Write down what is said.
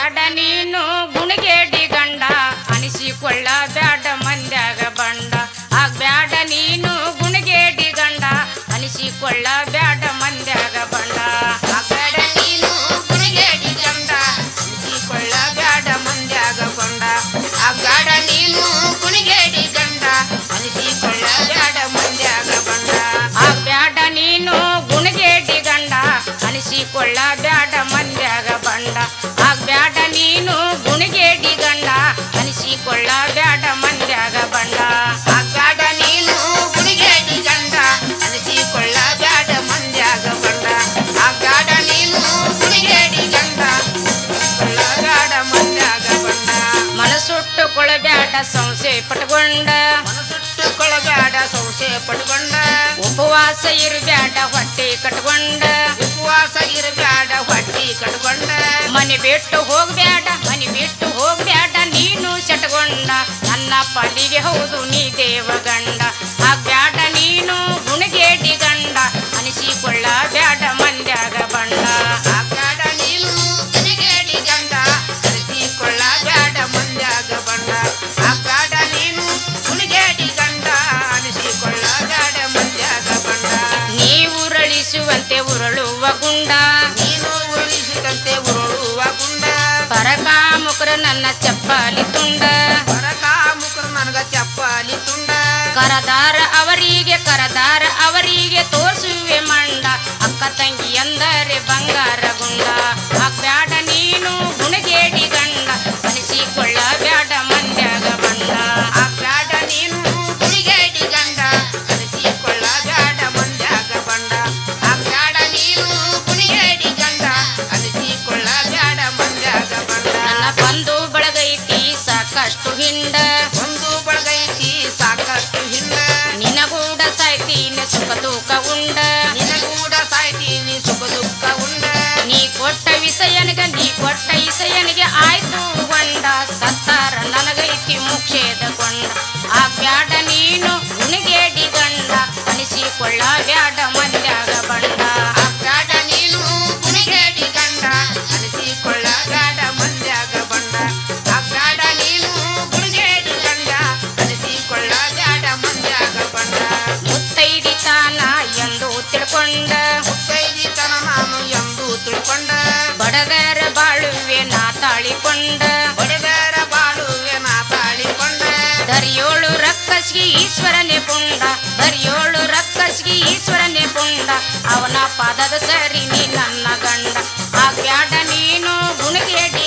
ಆಗ್ಬ್ಯಾಡ ನೀನು ಗುಣಗೇಡಿ ಗಂಡ ಅನಿಸಿಕೊಳ್ಳ ಬ್ಯಾಡ ಮಂದ್ಯಾಗ ಬಂಡ ಆಗ್ಬ್ಯಾಡ ನೀನು ಗುಣಗೇಡಿ ಗಂಡ ಅನಿಸಿಕೊಳ್ಳ ಬ್ಯಾಡ ಮಂದ್ಯಾಗ ಬಂಡ ಆಗ್ಬೇಡ ನೀನು ಗುರಿಗೇಡಿ ಗಂಡ ಅನಿಸಿಕೊಳ್ಳ ಬ್ಯಾಡ ಮಂದ್ಯಾಗ ಕೊಂಡ ಆಗ್ಬೇಡ ನೀನು ಗುಣಿಗೇಡಿ ಗಂಡ ಅನಿಸಿಕೊಳ್ಳ ಬ್ಯಾಡ ಮಂದ್ಯಾಗ ಬಂಡ ಆಗ್ಬ್ಯಾಡ ನೀನು ಗುಣಗೇಡಿ ಗಂಡ ಅನಿಸಿಕೊಳ್ಳ ಬ್ಯಾಡ ಮಂದ್ಯಾಗ ಬಂಡ ಆಗ್ಬ್ಯಾಡ ನೀನು ಗುಣಗೇಡಿ ಗಂಡ ಅನಿಸಿಕೊಳ್ಳ ಬ್ಯಾಡ ಮಂದ್ಯಾಗ ಬಂಡ ಆಗ್ಬೇಡ ನೀನು ಗುಣಿಗೇಡಿ ಗಂಡ ಅನಿಸಿಕೊಳ್ಳ ಬ್ಯಾಡ ಮಂದ್ಯಾಗ ಬಂಡ ಆಗ್ಬೇಡ ನೀನು ಗುಣಿಗೇಡಿ ಗಂಡ ಅನಿಸಿಕೊಳ್ಳ ಬ್ಯಾಡ ಮಂದ್ಯಾಗ ಬಂಡ ಮನಸುಟ್ಟುಕೊಳ್ಳಬ್ಯಾಡ ಸಂಶಯ ಪಟ್ಕೊಂಡ ಮನಸುಟ್ಟುಕೊಳ್ಳಬೇಡ ಸಂಶಯ ಪಟ್ಕೊಂಡ ಉಪವಾಸ ಇರಬ್ಯಾಡ ಹೊಟ್ಟೆ ಕಟ್ಕೊಂಡ ಉಪವಾಸ ಇರಬೇಡ ಹೊಟ್ಟಿ ಕಟ್ಕೊಂಡ ಮನೆ ಬಿಟ್ಟು ಹೋಗ್ಬ್ಯಾಡ ಮನೆ ಬಿಟ್ಟು ಹೋಗ್ಬ್ಯಾಡ ನೀನು ಸೆಟ್ಕೊಂಡ ನನ್ನ ಪಾಲಿಗೆ ಹೌದು ನೀ ದೇವಗಂಡ ಆಗ್ಬ್ಯಾಡ ನೀನು ಗುಣಗೇಡಿ ಗಂಡ ಅನಿಸಿಕೊಳ್ಳ ಬ್ಯಾಡ ಮಂದ್ಯಾಗ ಬಂಡ ಆಗ್ಬೇಡ ನೀನು ಗುಣಿಗೇಡಿ ಗಂಡ ಅನಿಸಿಕೊಳ್ಳ ಬ್ಯಾಡ ಮಂದ್ಯಾಗ ಬಂಡ ಆಗ್ಬೇಡ ನೀನು ಗುಣಿಗೇಡಿ ಗಂಡ ಅನಿಸಿಕೊಳ್ಳ ಬ್ಯಾಡ ಮಂದ್ಯಾಗ ಬಂಡ ನೀ ಉರಳಿಸುವಂತೆ ಉರಳುವ ಗುಂಡ ನೀನು ಉರುಳಿಸಿದಂತೆ ಉರುಳುವ ಗುಂಡ ಪರಕಾಮುಕರ ನನ್ನ ಚಪ್ಪಲಿ ತುಂಡ ಹೊರಕ ಮುಖರು ನನಗ ಚಪ್ಪಲಿ ತುಂಡ ಕರದಾರ ಅವರಿಗೆ ಕರದಾರ ಅವರಿಗೆ ತೋರಿಸುವೆ ಮಂಡ ಅಕ್ಕ ತಂಗಿ ಎಂದರೆ ಬಂಗಾರ ಗುಂಡ ಆಗ್ಬ್ಯಾಡ ನೀನು ಗುಣಗೇಡಿ ಗಂಡ ಅನಿಸಿಕೊಳ್ಳ ಬ್ಯಾಡ ಮಂದ್ಯಾಗ ಬಂಡ ಆಗ್ಬೇಡ ನೀನು ಗುಣಿಗೇಡಿ ಗಂಡ ಅನಿಸಿಕೊಳ್ಳ ಬ್ಯಾಡ ಮಂದ್ಯಾಗ ಬಂಡ ಆಗ್ಬೇಡ ನೀನು ಗುಣಿಗೇಡಿ ಗಂಡ ಅನಿಸಿಕೊಳ್ಳ ಬ್ಯಾಡ ಮಂದ್ಯಾಗ ಬಂಡ ನನ್ನ ಬಂಧು ಬಳಗೈತಿ ಸಾಕಷ್ಟು ಹಿಂಡ ಒಂದು ಬಳಗೈತಿ ಸಾಕಷ್ಟು ಹಿಂಡ ನಿನಗೂಡ ಸಾಯ್ತೀನಿ ಸುಖ ತೂಕ ಉಂಡ ನಿನಗೂಡ ಸಾಯ್ತೀನಿ ಸುಖ ದುಃಖ ಉಂಡ ನೀ ಕೊಟ್ಟ ವಿಷಯನಿಗೆ ನೀ ಕೊಟ್ಟ ಇಸಯನಿಗೆ ಆಯ್ತು ಗೊಂಡ ಸತ್ತಾರ ನನಗೈತಿ ಮುಕ್ಷೇದ ಕೊಂಡ ಆ ಬ್ಯಾಡ ನೀನು ಗುಣಗೇಡಿ ಗಂಡ ಅನಿಸಿಕೊಳ್ಳ ಬ್ಯಾಡ ಮಂದ್ಯಾಗ ಬಂಡ ಆಗ್ಬೇಡ ನೀನು ಗುಣಿಗೇಡಿ ಗಂಡ ಅನಿಸಿಕೊಳ್ಳ ಬ್ಯಾಡ ಮಂದ್ಯಾಗ ಬಂಡ ಆಗ್ಬೇಡ ನೀನು ಗುಣಿಗೇಡಿ ಗಂಡ ಅನಿಸಿಕೊಳ್ಳ ಬ್ಯಾಡ ಮಂದ್ಯಾಗ ಬಂಡ ಮುತ್ತೈದಿ ತಾನ ಎಂದು ತಿಳ್ಕೊಂಡ ಮುತ್ತೈದಿತನ ನಾನು ಎಂದು ತಿಳ್ಕೊಂಡ ಬಡದರ ಬಾಳುವೆ ನಾ ತಾಳಿಕೊಂಡ ಒಡೆದರ ಬಾಳುವೆ ನಾ ತಾಳಿಕೊಂಡ ದರಿಯೋಳು ರಕ್ಕಸ್ಗೆ ಈಶ್ವರನೇ ಪುಂಡ ದರಿಯೋಳು ರಕ್ಕಸ್ಗೆ ಈಶ್ವರನೇ ಪುಂಡ ಅವನ ಪಾದದ ಸರಿ ನೀ ನನ್ನ ಗಂಡ ಆಗ್ಬ್ಯಾಡ ನೀನು ಗುಣಗೇಡಿ